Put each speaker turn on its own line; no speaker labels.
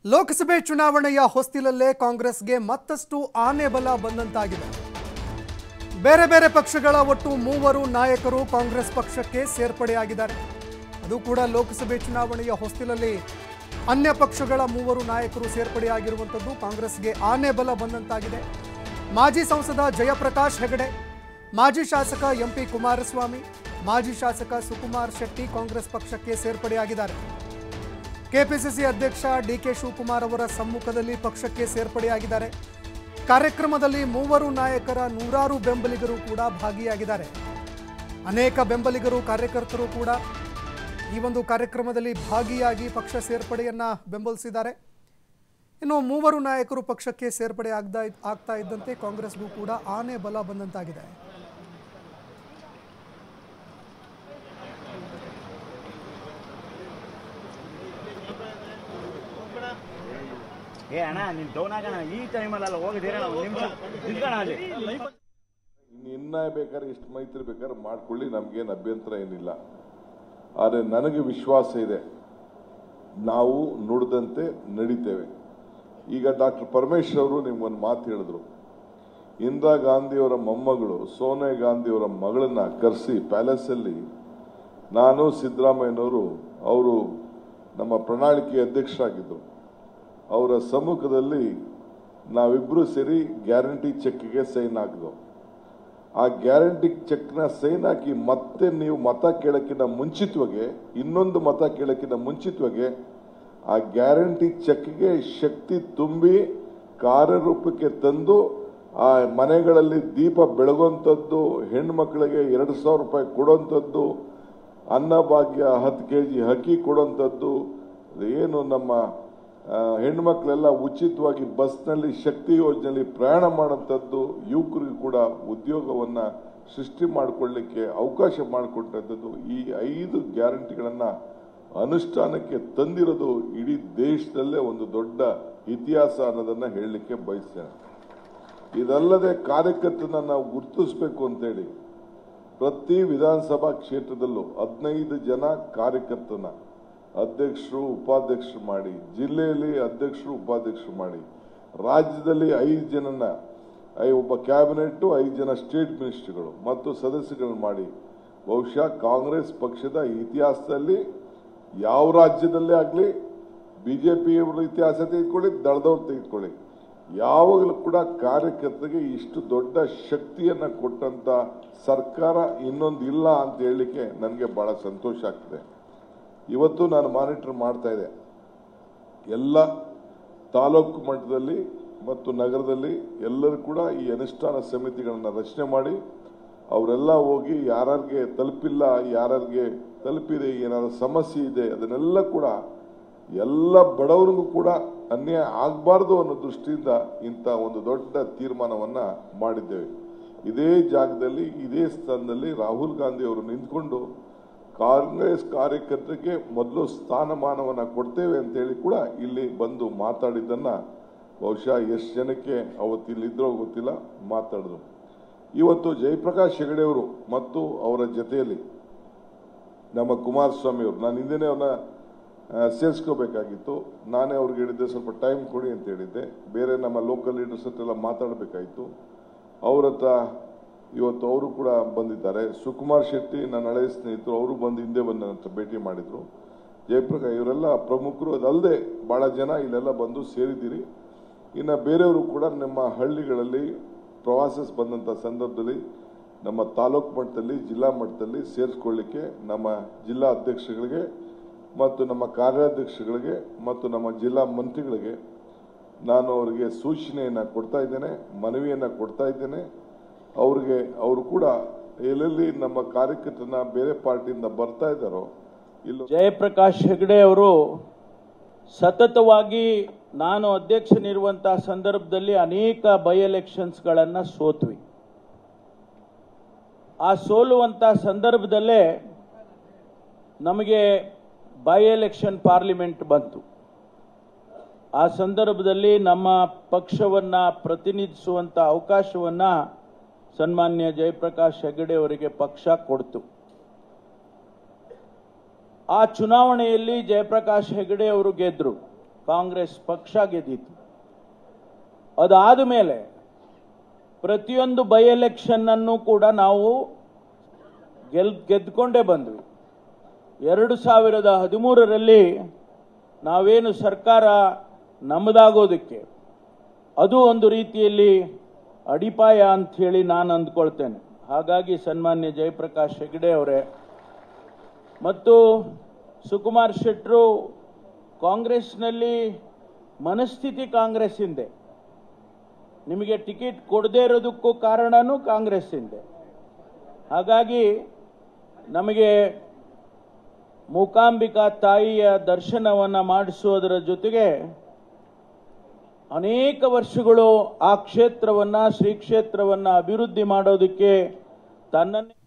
ಲೋಕಸಭೆ ಚುನಾವಣೆಯ ಹೊಸ್ತಿಲಲ್ಲೇ ಕಾಂಗ್ರೆಸ್ಗೆ ಮತ್ತಷ್ಟು ಆನೆ ಬಲ ಬಂದಂತಾಗಿದೆ ಬೇರೆ ಬೇರೆ ಪಕ್ಷಗಳ ಒಟ್ಟು ಮೂವರು ನಾಯಕರು ಕಾಂಗ್ರೆಸ್ ಪಕ್ಷಕ್ಕೆ ಸೇರ್ಪಡೆಯಾಗಿದ್ದಾರೆ ಅದು ಕೂಡ ಲೋಕಸಭೆ ಚುನಾವಣೆಯ ಹೊಸ್ತಿಲಲ್ಲಿ ಅನ್ಯ ಪಕ್ಷಗಳ ಮೂವರು ನಾಯಕರು ಸೇರ್ಪಡೆಯಾಗಿರುವಂಥದ್ದು ಕಾಂಗ್ರೆಸ್ಗೆ ಆನೆ ಬಲ ಬಂದಂತಾಗಿದೆ ಮಾಜಿ ಸಂಸದ ಜಯಪ್ರಕಾಶ್ ಹೆಗಡೆ ಮಾಜಿ ಶಾಸಕ ಎಂಪಿ ಕುಮಾರಸ್ವಾಮಿ ಮಾಜಿ ಶಾಸಕ ಸುಕುಮಾರ್ ಶೆಟ್ಟಿ ಕಾಂಗ್ರೆಸ್ ಪಕ್ಷಕ್ಕೆ ಸೇರ್ಪಡೆಯಾಗಿದ್ದಾರೆ ಕೆಪಿಸಿಸಿ ಅಧ್ಯಕ್ಷ ಡಿಕೆ ಶಿವಕುಮಾರ್ ಅವರ ಸಮ್ಮುಖದಲ್ಲಿ ಪಕ್ಷಕ್ಕೆ ಸೇರ್ಪಡೆಯಾಗಿದ್ದಾರೆ ಕಾರ್ಯಕ್ರಮದಲ್ಲಿ ಮೂವರು ನಾಯಕರ ನೂರಾರು ಬೆಂಬಲಿಗರು ಕೂಡ ಭಾಗಿಯಾಗಿದ್ದಾರೆ ಅನೇಕ ಬೆಂಬಲಿಗರು ಕಾರ್ಯಕರ್ತರು ಕೂಡ ಈ ಒಂದು ಕಾರ್ಯಕ್ರಮದಲ್ಲಿ ಭಾಗಿಯಾಗಿ ಪಕ್ಷ ಸೇರ್ಪಡೆಯನ್ನ ಬೆಂಬಲಿಸಿದ್ದಾರೆ ಇನ್ನು ಮೂವರು ನಾಯಕರು ಪಕ್ಷಕ್ಕೆ ಸೇರ್ಪಡೆ ಆಗ್ತಾ ಆಗ್ತಾ ಇದ್ದಂತೆ ಕಾಂಗ್ರೆಸ್ಗೂ ಕೂಡ ಆನೆ ಬಲ ಬಂದಂತಾಗಿದೆ
ಏ ಅಣ್ಣ ನೀನ್ ಡೌನ್ ಆಗೋಣ ಈ ಟೈಮಲ್ಲ ಹೋಗಿದ್ದೀರ ನಾವು ನಿಮಿಷ ನಿಂತ್ಕೋಣ ಅಲ್ಲಿ
ಇನ್ನು ಇನ್ನ ಬೇಕಾದ್ರೆ ಇಷ್ಟು ಮೈತ್ರಿ ಬೇಕಾದ್ರೆ ಮಾಡ್ಕೊಳ್ಳಿ ನಮ್ಗೇನು ಅಭ್ಯಂತರ ಏನಿಲ್ಲ ಆದರೆ ನನಗೆ ವಿಶ್ವಾಸ ಇದೆ ನಾವು ನುಡಿದಂತೆ ನಡೀತೇವೆ ಈಗ ಡಾಕ್ಟರ್ ಪರಮೇಶ್ವರ್ ಅವರು ನಿಮ್ಗೊಂದು ಮಾತು ಹೇಳಿದ್ರು ಇಂದಿರಾ ಗಾಂಧಿಯವರ ಮೊಮ್ಮಗಳು ಸೋನಿಯಾ ಗಾಂಧಿಯವರ ಮಗಳನ್ನ ಕರೆಸಿ ಪ್ಯಾಲೇಸಲ್ಲಿ ನಾನು ಸಿದ್ದರಾಮಯ್ಯನವರು ಅವರು ನಮ್ಮ ಪ್ರಣಾಳಿಕೆ ಅಧ್ಯಕ್ಷರಾಗಿದ್ದರು ಅವರ ಸಮ್ಮುಖದಲ್ಲಿ ನಾವಿಬ್ಬರು ಸೇರಿ ಗ್ಯಾರಂಟಿ ಚೆಕ್ಗೆ ಸೈನ್ ಹಾಕಿದ್ವು ಆ ಗ್ಯಾರಂಟಿ ಚೆಕ್ನ ಸೈನ್ ಹಾಕಿ ಮತ್ತೆ ನೀವು ಮತ ಕೇಳಕ್ಕಿಂತ ಮುಂಚಿತವಾಗಿ ಇನ್ನೊಂದು ಮತ ಕೇಳಕ್ಕಿಂತ ಮುಂಚಿತವಾಗಿ ಆ ಗ್ಯಾರಂಟಿ ಚೆಕ್ಗೆ ಶಕ್ತಿ ತುಂಬಿ ಕಾರ್ಯರೂಪಕ್ಕೆ ತಂದು ಆ ಮನೆಗಳಲ್ಲಿ ದೀಪ ಬೆಳಗುವಂಥದ್ದು ಹೆಣ್ಮಕ್ಳಿಗೆ ಎರಡು ಸಾವಿರ ರೂಪಾಯಿ ಕೊಡುವಂಥದ್ದು ಅನ್ನಭಾಗ್ಯ ಹತ್ತು ಕೆ ಜಿ ಅಕ್ಕಿ ಕೊಡುವಂಥದ್ದು ಏನು ನಮ್ಮ ಆ, ಹೆಣ್ಮಕ್ಳೆಲ್ಲ ಉಚಿತವಾಗಿ ಬಸ್ನಲ್ಲಿ ಶಕ್ತಿ ಯೋಜನೆಯಲ್ಲಿ ಪ್ರಯಾಣ ಮಾಡುವಂಥದ್ದು ಯುವಕರಿಗೂ ಕೂಡ ಉದ್ಯೋಗವನ್ನ ಸೃಷ್ಟಿ ಮಾಡಿಕೊಳ್ಳಿಕ್ಕೆ ಅವಕಾಶ ಮಾಡಿಕೊಟ್ಟಂಥದ್ದು ಈ ಐದು ಗ್ಯಾರಂಟಿಗಳನ್ನ ಅನುಷ್ಠಾನಕ್ಕೆ ತಂದಿರೋದು ಇಡೀ ದೇಶದಲ್ಲೇ ಒಂದು ದೊಡ್ಡ ಇತಿಹಾಸ ಅನ್ನೋದನ್ನ ಹೇಳಲಿಕ್ಕೆ ಬಯಸ್ತೇನೆ ಇದಲ್ಲದೆ ಕಾರ್ಯಕರ್ತನ ನಾವು ಗುರುತಿಸಬೇಕು ಅಂತೇಳಿ ಪ್ರತಿ ವಿಧಾನಸಭಾ ಕ್ಷೇತ್ರದಲ್ಲೂ ಹದಿನೈದು ಜನ ಕಾರ್ಯಕರ್ತನ ಅಧ್ಯಕ್ಷರು ಉಪಾಧ್ಯಕ್ಷರು ಮಾಡಿ ಜಿಲ್ಲೆಯಲ್ಲಿ ಅಧ್ಯಕ್ಷರು ಉಪಾಧ್ಯಕ್ಷರು ಮಾಡಿ ರಾಜ್ಯದಲ್ಲಿ ಐದು ಜನನ ಐ- ಒಬ್ಬ ಕ್ಯಾಬಿನೆಟ್ ಐದು ಜನ ಸ್ಟೇಟ್ ಮಿನಿಸ್ಟರ್ಗಳು ಮತ್ತು ಸದಸ್ಯಗಳನ್ನು ಮಾಡಿ ಬಹುಶಃ ಕಾಂಗ್ರೆಸ್ ಪಕ್ಷದ ಇತಿಹಾಸದಲ್ಲಿ ಯಾವ ರಾಜ್ಯದಲ್ಲೇ ಆಗಲಿ ಬಿಜೆಪಿಯವರ ಇತಿಹಾಸ ತೆಗೆದುಕೊಳ್ಳಿ ದಳದವ್ರು ತೆಗೆದುಕೊಳ್ಳಿ ಯಾವಾಗಲೂ ಕೂಡ ಕಾರ್ಯಕರ್ತರಿಗೆ ಇಷ್ಟು ದೊಡ್ಡ ಶಕ್ತಿಯನ್ನ ಕೊಟ್ಟಂತ ಸರ್ಕಾರ ಇನ್ನೊಂದು ಇಲ್ಲ ಅಂತ ಹೇಳಲಿಕ್ಕೆ ನನಗೆ ಬಹಳ ಸಂತೋಷ ಆಗ್ತದೆ ಇವತ್ತು ನಾನು ಮಾನಿಟರ್ ಮಾಡ್ತಾ ಇದ್ದೆ ಎಲ್ಲ ತಾಲೂಕು ಮಟ್ಟದಲ್ಲಿ ಮತ್ತು ನಗರದಲ್ಲಿ ಎಲ್ಲರೂ ಕೂಡ ಈ ಅನುಷ್ಠಾನ ಸಮಿತಿಗಳನ್ನ ರಚನೆ ಮಾಡಿ ಅವರೆಲ್ಲ ಹೋಗಿ ಯಾರ್ಯಾರಿಗೆ ತಲುಪಿಲ್ಲ ಯಾರ್ಯಾರಿಗೆ ತಲುಪಿದೆ ಏನಾದ್ರು ಸಮಸ್ಯೆ ಇದೆ ಅದನ್ನೆಲ್ಲ ಕೂಡ ಎಲ್ಲ ಬಡವರಿಗೂ ಕೂಡ ಅನ್ಯಾಯ ಆಗಬಾರ್ದು ಅನ್ನೋ ದೃಷ್ಟಿಯಿಂದ ಇಂಥ ಒಂದು ದೊಡ್ಡ ತೀರ್ಮಾನವನ್ನ ಮಾಡಿದ್ದೇವೆ ಇದೇ ಜಾಗದಲ್ಲಿ ಇದೇ ಸ್ಥಾನದಲ್ಲಿ ರಾಹುಲ್ ಗಾಂಧಿ ಅವರು ನಿಂತ್ಕೊಂಡು ಕಾಂಗ್ರೆಸ್ ಕಾರ್ಯಕರ್ತರಿಗೆ ಮೊದಲು ಸ್ಥಾನಮಾನವನ್ನ ಕೊಡ್ತೇವೆ ಅಂತೇಳಿ ಕೂಡ ಇಲ್ಲಿ ಬಂದು ಮಾತಾಡಿದ್ದನ್ನ ಬಹುಶಃ ಎಷ್ಟು ಜನಕ್ಕೆ ಅವತ್ತು ಇಲ್ಲಿದ್ರೋ ಗೊತ್ತಿಲ್ಲ ಮಾತಾಡಿದ್ರು ಇವತ್ತು ಜಯಪ್ರಕಾಶ್ ಹೆಗಡೆ ಅವರು ಮತ್ತು ಅವರ ಜೊತೆಯಲ್ಲಿ ನಮ್ಮ ಕುಮಾರಸ್ವಾಮಿ ಅವರು ನಾನು ಹಿಂದೆನೇ ಅವ್ರನ್ನ ಆ, ಸೇರ್ಸ್ಕೋಬೇಕಾಗಿತ್ತು ನಾನೇ ಅವ್ರಿಗೆ ಹೇಳಿದ್ದೆ ಸ್ವಲ್ಪ ಟೈಮ್ ಕೊಡಿ ಅಂತ ಹೇಳಿದ್ದೆ ಬೇರೆ ನಮ್ಮ ಲೋಕಲ್ ಲೀಡರ್ಸ್ ಹತ್ರ ಎಲ್ಲ ಮಾತಾಡಬೇಕಾಯಿತು ಅವ್ರ ಹತ್ರ ಇವತ್ತು ಅವರು ಕೂಡ ಬಂದಿದ್ದಾರೆ ಸುಕುಮಾರ್ ಶೆಟ್ಟಿ ನನ್ನ ಹಳೆಯ ಸ್ನೇಹಿತರು ಅವರು ಬಂದು ಹಿಂದೆ ಬಂದು ನನ್ನ ಹತ್ರ ಭೇಟಿ ಮಾಡಿದ್ರು ಜಯಪ್ರಕಾಶ್ ಇವರೆಲ್ಲ ಪ್ರಮುಖರು ಅದಲ್ಲದೆ ಬಹಳ ಜನ ಇಲ್ಲೆಲ್ಲ ಬಂದು ಸೇರಿದ್ದೀರಿ ಇನ್ನು ಬೇರೆಯವರು ಕೂಡ ನಮ್ಮ ಹಳ್ಳಿಗಳಲ್ಲಿ ಪ್ರವಾಸ ಬಂದಂಥ ಸಂದರ್ಭದಲ್ಲಿ ನಮ್ಮ ತಾಲೂಕು ಮಟ್ಟದಲ್ಲಿ ಜಿಲ್ಲಾ ಮಟ್ಟದಲ್ಲಿ ಸೇರಿಸ್ಕೊಳ್ಳಿಕ್ಕೆ ನಮ್ಮ ಜಿಲ್ಲಾ ಅಧ್ಯಕ್ಷಗಳಿಗೆ ಮತ್ತು ನಮ್ಮ ಕಾರ್ಯಾಧ್ಯಕ್ಷಗಳಿಗೆ ಮತ್ತು ನಮ್ಮ ಜಿಲ್ಲಾ ಮಂತ್ರಿಗಳಿಗೆ ನಾನು ಅವರಿಗೆ ಸೂಚನೆಯನ್ನ ಕೊಡ್ತಾ ಇದ್ದೇನೆ ಮನವಿಯನ್ನ ಕೊಡ್ತಾ ಇದ್ದೇನೆ ಅವ್ರಿಗೆ ಅವರು ಕೂಡ ಎಲ್ಲೆಲ್ಲಿ ನಮ್ಮ ಕಾರ್ಯಕರ್ತರನ್ನ ಬೇರೆ ಪಾರ್ಟಿಯಿಂದ ಬರ್ತಾ ಇದ್ದಾರೋ ಇಲ್ಲೋ
ಜಯಪ್ರಕಾಶ್ ಹೆಗಡೆ ಅವರು ಸತತವಾಗಿ ನಾನು ಅಧ್ಯಕ್ಷನಿರುವಂತಹ ಸಂದರ್ಭದಲ್ಲಿ ಅನೇಕ ಬೈ ಎಲೆಕ್ಷನ್ಸ್ಗಳನ್ನು ಸೋತ್ವಿ ಆ ಸೋಲುವಂತ ಸಂದರ್ಭದಲ್ಲೇ ನಮಗೆ ಬೈ ಎಲೆಕ್ಷನ್ ಪಾರ್ಲಿಮೆಂಟ್ ಬಂತು ಆ ಸಂದರ್ಭದಲ್ಲಿ ನಮ್ಮ ಪಕ್ಷವನ್ನ ಪ್ರತಿನಿಧಿಸುವಂತ ಅವಕಾಶವನ್ನ ಸನ್ಮಾನ್ಯ ಜಯಪ್ರಕಾಶ್ ಹೆಗಡೆ ಅವರಿಗೆ ಪಕ್ಷ ಕೊಡ್ತು ಆ ಚುನಾವಣೆಯಲ್ಲಿ ಜಯಪ್ರಕಾಶ್ ಹೆಗಡೆ ಅವರು ಗೆದ್ರು ಕಾಂಗ್ರೆಸ್ ಪಕ್ಷ ಗೆದ್ದಿತ್ತು ಅದಾದ ಮೇಲೆ ಪ್ರತಿಯೊಂದು ಬೈ ಎಲೆಕ್ಷನ್ ಅನ್ನು ಕೂಡ ನಾವು ಗೆಲ್ ಗೆದ್ಕೊಂಡೇ ಬಂದ್ವಿ ಎರಡು ಸಾವಿರದ ಹದಿಮೂರರಲ್ಲಿ ನಾವೇನು ಸರ್ಕಾರ ನಮ್ಮದಾಗೋದಕ್ಕೆ ಅದು ಒಂದು ರೀತಿಯಲ್ಲಿ ಅಡಿಪಾಯ ಅಂತ ಹೇಳಿ ನಾನು ಅಂದ್ಕೊಳ್ತೇನೆ ಹಾಗಾಗಿ ಸನ್ಮಾನ್ಯ ಜಯಪ್ರಕಾಶ್ ಹೆಗಡೆ ಅವರೇ ಮತ್ತು ಸುಕುಮಾರ್ ಶೆಟ್ರು ಕಾಂಗ್ರೆಸ್ನಲ್ಲಿ ಮನಸ್ಥಿತಿ ಕಾಂಗ್ರೆಸ್ ಹಿಂದೆ ನಿಮಗೆ ಟಿಕೆಟ್ ಕೊಡದೇ ಇರೋದಕ್ಕೂ ಕಾರಣನೂ ಕಾಂಗ್ರೆಸ್ ಹಿಂದೆ ಹಾಗಾಗಿ ನಮಗೆ ಮೂಕಾಂಬಿಕಾ ತಾಯಿಯ ದರ್ಶನವನ್ನು ಮಾಡಿಸೋದರ ಜೊತೆಗೆ ಅನೇಕ ವರ್ಷಗಳು ಆ ಕ್ಷೇತ್ರವನ್ನ ಶ್ರೀ ಕ್ಷೇತ್ರವನ್ನ ಅಭಿವೃದ್ಧಿ ಮಾಡೋದಕ್ಕೆ ತನ್ನನ್ನೇ